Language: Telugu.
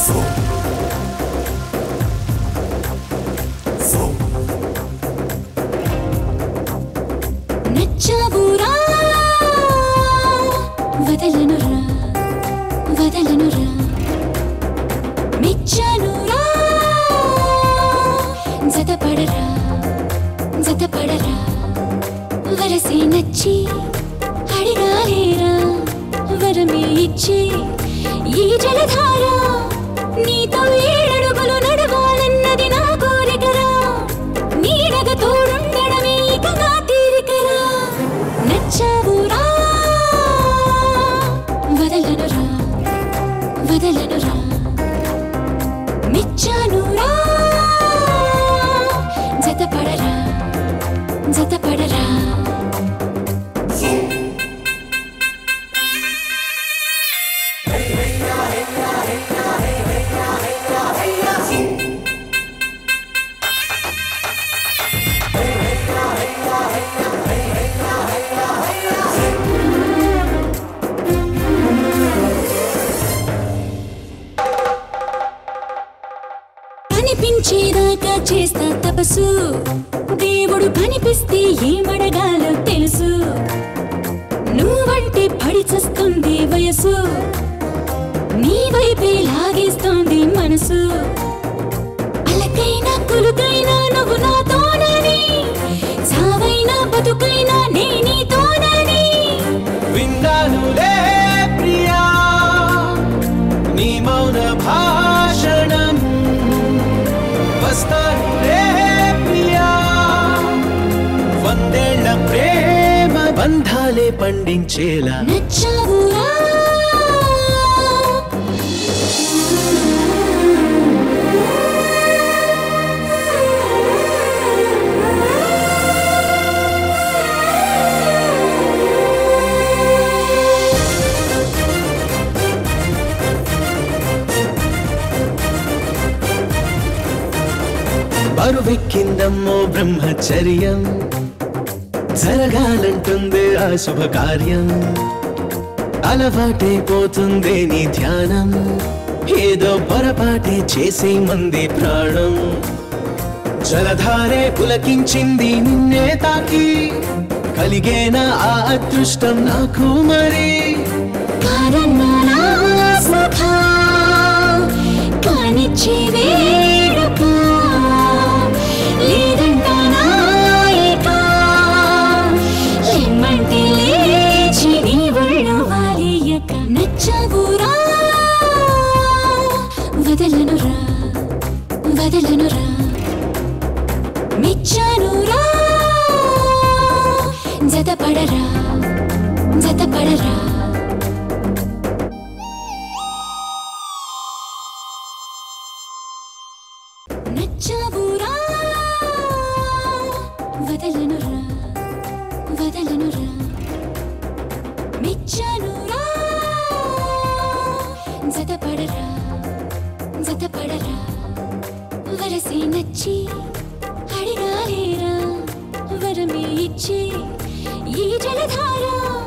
నచ్చావురా వదలనురా వదలనురా మెచ్చానురా జతపడరా జతపడరా వరసే నచ్చి అడిగాలేరా వరమే ఇచ్చి ఈ జలధార నీతో ఏడడుగులు నడవాలన్నది నా కోరికరా నీడగ తోడుండడమే ఇక నా తీరికరా నచ్చావురా వదలనురా వదలనురా మెచ్చానురా జతపడరా జతపడరా కనిపించేదాకా చేస్తా తపస్సు దేవుడు కనిపిస్తే ఏమడగాలో తెలుసు నువ్వంటే పడి చస్తుంది వయసు నీ వైపే లాగేస్తోంది మనసు అలకైనా కులుకైనా నువ్వు నాతోనని సావైనా బతుకైనా నే నీతోనని విన్నానులే ప్రియా నీ మౌన భాషణం వస్తానులే ప్రియా వందేళ్ల ప్రేమ బంధాలే పండించేలా నచ్చావురా బరువెక్కిందమ్మో బ్రహ్మచర్యం జరగాలంటుంది ఆ శుభకార్యం అలవాటైపోతుంది నీ ధ్యానం ఏదో పొరపాటే చేసే మంది ప్రాణం జలధారే పులకించింది నిన్నే తాకి కలిగేనా ఆ అదృష్టం నాకు మరి కారణాలా సుఖ కానిచ్చే వేడుక లేదంటానా ఇక లేమ్మంటే లేచి నీ ఒళ్ళు వాలియక నచ్చవురా వదలనురా వదలనురా మెచ్చానురా జతపడరా జతపడరా నచ్చావురా వదలనురా వదలనురా మెచ్చానురా జతపడరా జతపడరా వరసే నచ్చి అడిగాలేరా వరమే ఇచ్చి ఈ జలధార